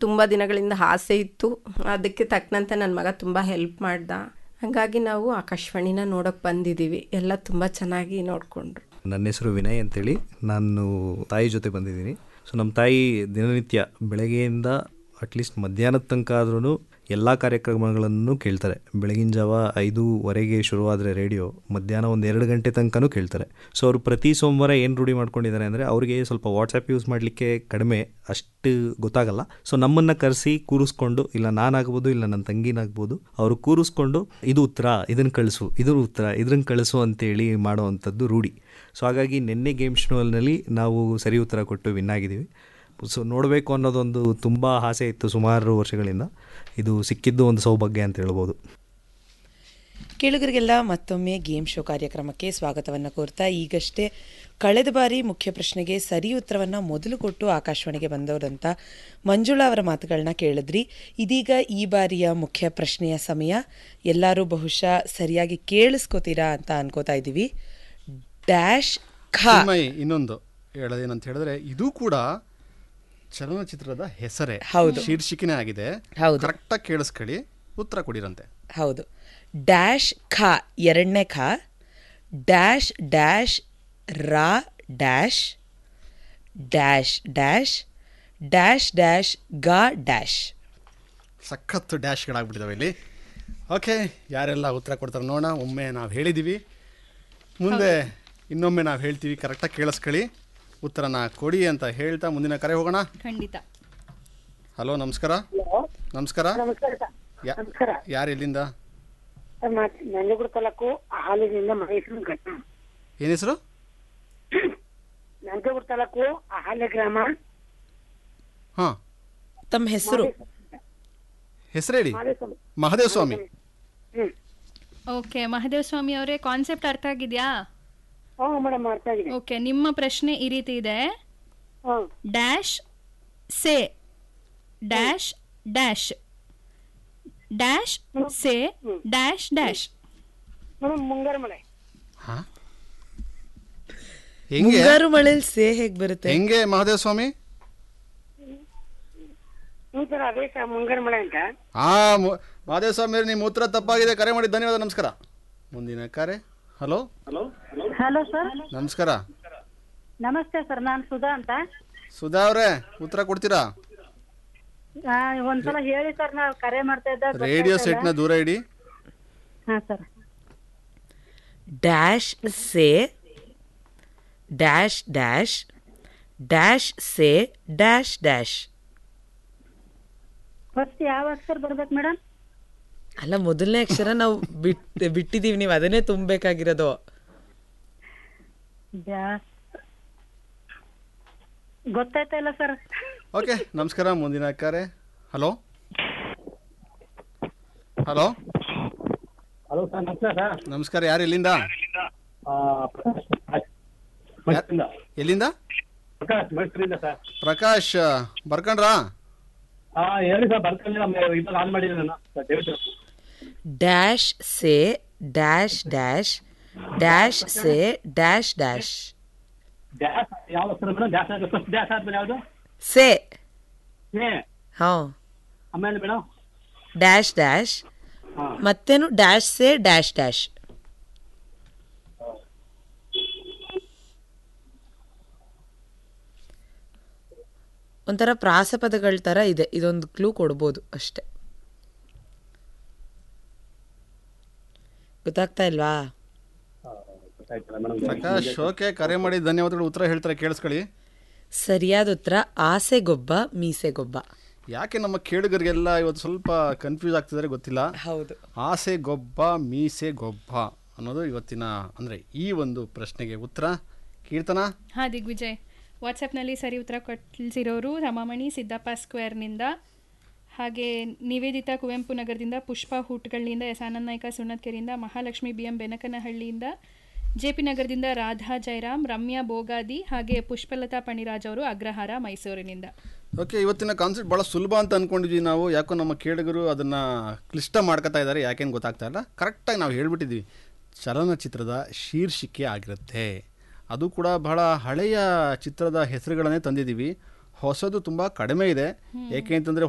ತುಂಬ ದಿನಗಳಿಂದ ಆಸೆ ಇತ್ತು ಅದಕ್ಕೆ ತಕ್ಕನಂತೆ ನನ್ನ ಮಗ ತುಂಬ ಹೆಲ್ಪ್ ಮಾಡ್ದ ಹಾಗಾಗಿ ನಾವು ಆಕಾಶವಾಣಿನ ನೋಡೋಕೆ ಬಂದಿದ್ದೀವಿ ಎಲ್ಲ ತುಂಬ ಚೆನ್ನಾಗಿ ನೋಡಿಕೊಂಡ್ರು ನನ್ನ ಹೆಸರು ವಿನಯ್ ಅಂತೇಳಿ ನಾನು ತಾಯಿ ಜೊತೆ ಬಂದಿದ್ದೀನಿ ಸೊ ನಮ್ಮ ತಾಯಿ ದಿನನಿತ್ಯ ಬೆಳಗ್ಗೆಯಿಂದ ಅಟ್ಲೀಸ್ಟ್ ಮಧ್ಯಾಹ್ನದ ತನಕ ಆದ್ರೂ ಎಲ್ಲ ಕಾರ್ಯಕ್ರಮಗಳನ್ನು ಕೇಳ್ತಾರೆ ಬೆಳಗಿನ ಜಾವ ಐದೂವರೆಗೆ ಶುರುವಾದರೆ ರೇಡಿಯೋ ಮಧ್ಯಾಹ್ನ ಒಂದು ಎರಡು ಗಂಟೆ ತನಕನೂ ಕೇಳ್ತಾರೆ ಸೊ ಅವರು ಪ್ರತಿ ಸೋಮವಾರ ಏನು ರೂಢಿ ಮಾಡ್ಕೊಂಡಿದ್ದಾರೆ ಅಂದರೆ ಅವರಿಗೆ ಸ್ವಲ್ಪ ವಾಟ್ಸಪ್ ಯೂಸ್ ಮಾಡಲಿಕ್ಕೆ ಕಡಿಮೆ ಅಷ್ಟು ಗೊತ್ತಾಗಲ್ಲ ಸೊ ನಮ್ಮನ್ನು ಕರೆಸಿ ಕೂರಿಸ್ಕೊಂಡು ಇಲ್ಲ ನಾನಾಗ್ಬೋದು ಇಲ್ಲ ನನ್ನ ತಂಗಿನಾಗ್ಬೋದು ಅವರು ಕೂರಿಸ್ಕೊಂಡು ಇದು ಉತ್ತರ ಇದನ್ನು ಕಳಿಸು ಇದು ಉತ್ತರ ಇದನ್ನು ಕಳಿಸು ಅಂತೇಳಿ ಮಾಡುವಂಥದ್ದು ರೂಢಿ ಸೊ ಹಾಗಾಗಿ ನಿನ್ನೆ ಗೇಮ್ ಶೋನಲ್ಲಿ ನಾವು ಸರಿ ಉತ್ತರ ಕೊಟ್ಟು ವಿನ್ ಆಗಿದ್ದೀವಿ ಸೊ ನೋಡಬೇಕು ಅನ್ನೋದೊಂದು ತುಂಬ ಆಸೆ ಇತ್ತು ಸುಮಾರು ವರ್ಷಗಳಿಂದ ಇದು ಸಿಕ್ಕಿದ್ದು ಒಂದು ಸೌಭಾಗ್ಯ ಅಂತ ಹೇಳ್ಬೋದು ಕೇಳುಗರಿಗೆಲ್ಲ ಮತ್ತೊಮ್ಮೆ ಗೇಮ್ ಶೋ ಕಾರ್ಯಕ್ರಮಕ್ಕೆ ಸ್ವಾಗತವನ್ನು ಕೋರ್ತಾ ಈಗಷ್ಟೇ ಕಳೆದ ಬಾರಿ ಮುಖ್ಯ ಪ್ರಶ್ನೆಗೆ ಸರಿ ಉತ್ತರವನ್ನು ಮೊದಲು ಕೊಟ್ಟು ಆಕಾಶವಾಣಿಗೆ ಬಂದವರಂತ ಮಂಜುಳಾ ಅವರ ಮಾತುಗಳನ್ನ ಕೇಳಿದ್ರಿ ಇದೀಗ ಈ ಬಾರಿಯ ಮುಖ್ಯ ಪ್ರಶ್ನೆಯ ಸಮಯ ಎಲ್ಲರೂ ಬಹುಶಃ ಸರಿಯಾಗಿ ಕೇಳಿಸ್ಕೋತೀರಾ ಅಂತ ಅನ್ಕೋತಾ ಇದ್ದೀವಿ ಡ್ಯಾಶ್ ಖಾ ಚಿನ್ಮಯಿ ಇನ್ನೊಂದು ಹೇಳೋದೇನಂತ ಹೇಳಿದ್ರೆ ಇದು ಕೂಡ ಚಲನಚಿತ್ರದ ಹೆಸರೇ ಹೌದು. ಶೀರ್ಷಿಕೆನೇ ಆಗಿದೆ ಹೌದು. ಕರೆಕ್ಟಾಗಿ ಕೇಳಿಸ್ಕೊಳ್ಳಿ ಉತ್ತರ ಕೊಡಿರಂತೆ ಹೌದು ಡ್ಯಾಶ್ ಖಾ ಎರಡನೇ ಖಾ ಡ್ಯಾಶ್ ಡ್ಯಾಶ್ ರಾ dash dash dash dash dash ಗಾ ಡ್ಯಾಶ್ ಸಖತ್ತು ಡ್ಯಾಶ್ಗಳಾಗ್ಬಿಟ್ಟಿದಾವೆ ಇಲ್ಲಿ ಓಕೆ ಯಾರೆಲ್ಲ ಉತ್ತರ ಕೊಡ್ತಾರೆ ನೋಡೋಣ ಒಮ್ಮೆ ನಾವು ಹೇಳಿದ್ದೀವಿ ಮುಂದೆ ಇನ್ನೊಮ್ಮೆ ನಾವು ಹೇಳ್ತೀವಿ ಕರೆಕ್ಟಾಗಿ ಕೇಳಿಸ್ಕೊಳ್ಳಿ ಉತ್ತರನ ಕೊಡಿ ಅಂತ ಹೇಳ್ತಾ ಮುಂದಿನ ಕರೆ ಹೋಗೋಣ ಖಂಡಿತ ಹಲೋ ನಮಸ್ಕಾರ ನಮಸ್ಕಾರ ನಮಸ್ಕಾರ ಸರ್ ಯಾ- ನಮಸ್ಕಾರ ಯಾರು ಎಲ್ಲಿಂದ ಸರ್ ನಾ ನಂಜನಗೂಡು ತಾಲೂಕು ಹಾಲಿನಿಂದ ಮಹೇಶ್ವರನ್ ಘಟನೆ ಏನು ಹೆಸರು ನಂಜನಗೂಡು ತಾಲೂಕು ಹಾಲೆ ಗ್ರಾಮ ಹಾಂ ತಮ್ಮ ಹೆಸರು ಹೆಸರು ಹೇಳಿ ಮಾದೇಸ್ವಾಮಿ ಮಹದೇವ ಸ್ವಾಮಿ ಹ್ಮ್ ಓಕೆ ಮಹದೇವ್ ಸ್ವಾಮಿ ಅವರೇ ಕಾನ್ಸೆಪ್ಟ್ ಅರ್ಥ ಆಗಿದ್ಯಾ ಹ್ಞೂ ಮೇಡಮ್ ಅರ್ಥ ಆಗಿದೆ ಓಕೆ ನಿಮ್ಮ ಪ್ರಶ್ನೆ ಈ ರೀತಿ ಇದೆ ಹ್ಞೂ ಡ್ಯಾಶ್ ಸೇ ಡ್ಯಾಶ್ ಡ್ಯಾಶ್ ಡ್ಯಾಶ್ ಸೇ dash dash madam Mungaru Male ಹಾಂ ಹೆಂಗೆ ಮುಂಗಾರು ಮಳೆಯಲ್ಲಿ ಸೇ ಹೇಗ್ ಬರುತ್ತೆ ಹೆಂಗೆ ಮಹದೇವ ಸ್ವಾಮಿ ಹ್ಞೂ ಸರ್ ಅದೇ ಸರ್ ಮುಂಗಾರು ಮಳೆ ಅಂತ ಆ ಮು- ಮಹದೇವ ಸ್ವಾಮಿ ಅವ್ರೆ, ನಿಮ್ಮ ಉತ್ತರ ತಪ್ಪಾಗಿದೆ ಕರೆ ಮಾಡಿ ಧನ್ಯವಾದ ನಮಸ್ಕಾರ ಮುಂದಿನ ಕರೆ ಹಲೋ ಹಲೋ ಸರ್ ನಮಸ್ಕಾರ ನಮಸ್ತೆ ಸರ್ ನಾನು ಸುಧಾ ಅಂತ ಸುಧಾ ಅವರೇ ಉತ್ತರ ಕೊಡ್ತೀರಾ ಆ, ಒಂದ್ಸಲ ಹೇಳಿ ಸರ್ ನಾವು ಕರೆ ಮಾಡ್ತಾ ಇದ್ದ ರೇಡಿಯೋ ಸೆಟ್ನ ದೂರ ಇಡಿ ಹಾ ಸರ್ ಡ್ಯಾಶ್ ಸೇ ಡ್ಯಾಶ್ ಡ್ಯಾಶ್ ಡ್ಯಾಶ್ ಸೇ ಡ್ಯಾಶ್ ಡ್ಯಾಶ್ ಫಸ್ಟ್ ಯಾವ ಅಕ್ಷರ ಬರ್ಬೇಕು ಮೇಡಮ್ ಅಲ್ಲ ಮೊದಲನೇ ಅಕ್ಷರ ನಾವು ಬಿಟ್ ಬಿಟ್ಟಿದೀವಿ ನೀವು ಅದನ್ನೇ ತುಂಬಬೇಕಾಗಿರೋದು ಡ್ಯಾಶ್ ಗೊತ್ತಾಯ್ತಾ ಇಲ್ಲ ಸರ್ ಓಕೆ ನಮಸ್ಕಾರ ಮುಂದಿನ ಕರೆ ಹಲೋ ಹಲೋ ಹಲೋ ಸರ್ ನಮಸ್ಕಾರ ಸರ್ ನಮಸ್ಕಾರ ಯಾರು ಎಲ್ಲಿಂದ ಆ, ಮೈಸೂರಿಂದ ಎಲ್ಲಿಂದ ಪ್ರಕಾಶ್ ಮೈಸೂರಿಂದ ಸರ್ ಪ್ರಕಾಶ್ ಬರ್ಕಂಡ್ರಾ ಹಾ ಹೇಳಿ ಸರ್ ಬರ್ಕೊಂಡಿಲ್ಲ ಇದು ಆನ್ ಮಾಡಿದ್ದೀನಿ ನಾನು ಸರ್ ದಯವಿಟ್ಟು ಡ್ಯಾಶ್ ಸೇ ಡ್ಯಾಶ್ ಡ್ಯಾಶ್ ಡ್ಯಾಶ್ ಸೇ ಡ್ಯಾಶ್ ಡ್ಯಾಶ್ ಡ್ಯಾಶ್ ಯಾವ ಅಕ್ಷರ ಮೇಡಮ್ ಡ್ಯಾಶ್ ಆದ್ರೆ ಫಸ್ಟ್ ಡ್ಯಾಶ್ ಆದ್ಮೇಲೆ ಯಾವುದು ಸೇ ಏ ಹಾಂ ಆಮೇಲೆ ಮೇಡಮ್ ಡ್ಯಾಶ್ ಡ್ಯಾಶ್ ಹಾ ಮತ್ತೇನು ಡ್ಯಾಶ್ ಸೇ ಡ್ಯಾಶ್ ಡ್ಯಾಶ್ ಒಂಥರ ಪ್ರಾಸಪದಗಳ ಥರ ಇದೆ ಇದೊಂದು ಕ್ಲೂ ಕೊಡ್ಬೋದು ಅಷ್ಟೆ ಗೊತ್ತಾಗ್ತಾ ಇಲ್ವಾ ಗೊತ್ತಾಯ್ತಲ್ಲ ಮೇಡಮ್ ಪ್ರಕಾಶ್ ಓಕೆ ಕರೆ ಮಾಡಿ ಧನ್ಯವಾದಗಳು ಉತ್ತರ ಹೇಳ್ತಾರೆ ಕೇಳಿಸ್ಕೊಳ್ಳಿ ಸರಿಯಾದ ಉತ್ತರ ಆಸೆಗೊಬ್ಬ ಮೀಸೆಗೊಬ್ಬ ಯಾಕೆ ನಮ್ಮ ಕೇಳುಗರಿಗೆಲ್ಲ ಇವತ್ತು ಸ್ವಲ್ಪ ಕನ್ಫ್ಯೂಸ್ ಆಗ್ತಿದ್ದಾರೆ ಗೊತ್ತಿಲ್ಲ ಹೌದು ಆಸೆ ಗೊಬ್ಬ ಮೀಸೆ ಗೊಬ್ಬ ಅನ್ನೋದು ಇವತ್ತಿನ ಅಂದರೆ ಈ ಒಂದು ಪ್ರಶ್ನೆಗೆ ಉತ್ತರ ಕೀರ್ತನ ಹಾಂ ದಿಗ್ವಿಜಯ್ ವಾಟ್ಸಪ್ನಲ್ಲಿ ಸರಿ ಉತ್ತರ ಕಳಿಸಿರೋರು ರಮಾಮಣಿ ಸಿದ್ದಪ್ಪ ಸ್ಕ್ವೇರ್ನಿಂದ ಹಾಗೆ ನಿವೇದಿತಾ ಕುವೆಂಪು ನಗರದಿಂದ ಪುಷ್ಪ ಹೂಟ್ಗಳಿಂದ ಎಸ್ ಆನಂದ್ ನಾಯ್ಕ ಸುಣ್ಣತ್ಕೆರೆಯಿಂದ ಮಹಾಲಕ್ಷ್ಮಿ ಬಿ ಎಂ ಬೆನಕನಹಳ್ಳಿಯಿಂದ ಜೆ ಪಿ ನಗರದಿಂದ ರಾಧಾ ಜಯರಾಮ್ ರಮ್ಯಾ ಬೋಗಾದಿ ಹಾಗೆ ಪುಷ್ಪಲತಾ ಪಣಿರಾಜ್ ಅವರು ಅಗ್ರಹಾರ ಮೈಸೂರಿನಿಂದ ಓಕೆ ಇವತ್ತಿನ ಕಾನ್ಸೆಪ್ಟ್ ಭಾಳ ಸುಲಭ ಅಂತ ಅಂದ್ಕೊಂಡಿದ್ವಿ ನಾವು ಯಾಕೋ ನಮ್ಮ ಕೇಳುಗರು ಅದನ್ನು ಕ್ಲಿಷ್ಟ ಮಾಡ್ಕೊತಾ ಇದ್ದಾರೆ ಯಾಕೇನು ಗೊತ್ತಾಗ್ತಾ ಇಲ್ಲ ಕರೆಕ್ಟಾಗಿ ನಾವು ಹೇಳ್ಬಿಟ್ಟಿದ್ವಿ ಚಲನಚಿತ್ರದ ಶೀರ್ಷಿಕೆ ಆಗಿರುತ್ತೆ ಅದು ಕೂಡ ಬಹಳ ಹಳೆಯ ಚಿತ್ರದ ಹೆಸರುಗಳನ್ನೇ ತಂದಿದ್ದೀವಿ ಹೊಸದು ತುಂಬ ಕಡಿಮೆ ಇದೆ ಏಕೆ ಅಂತಂದರೆ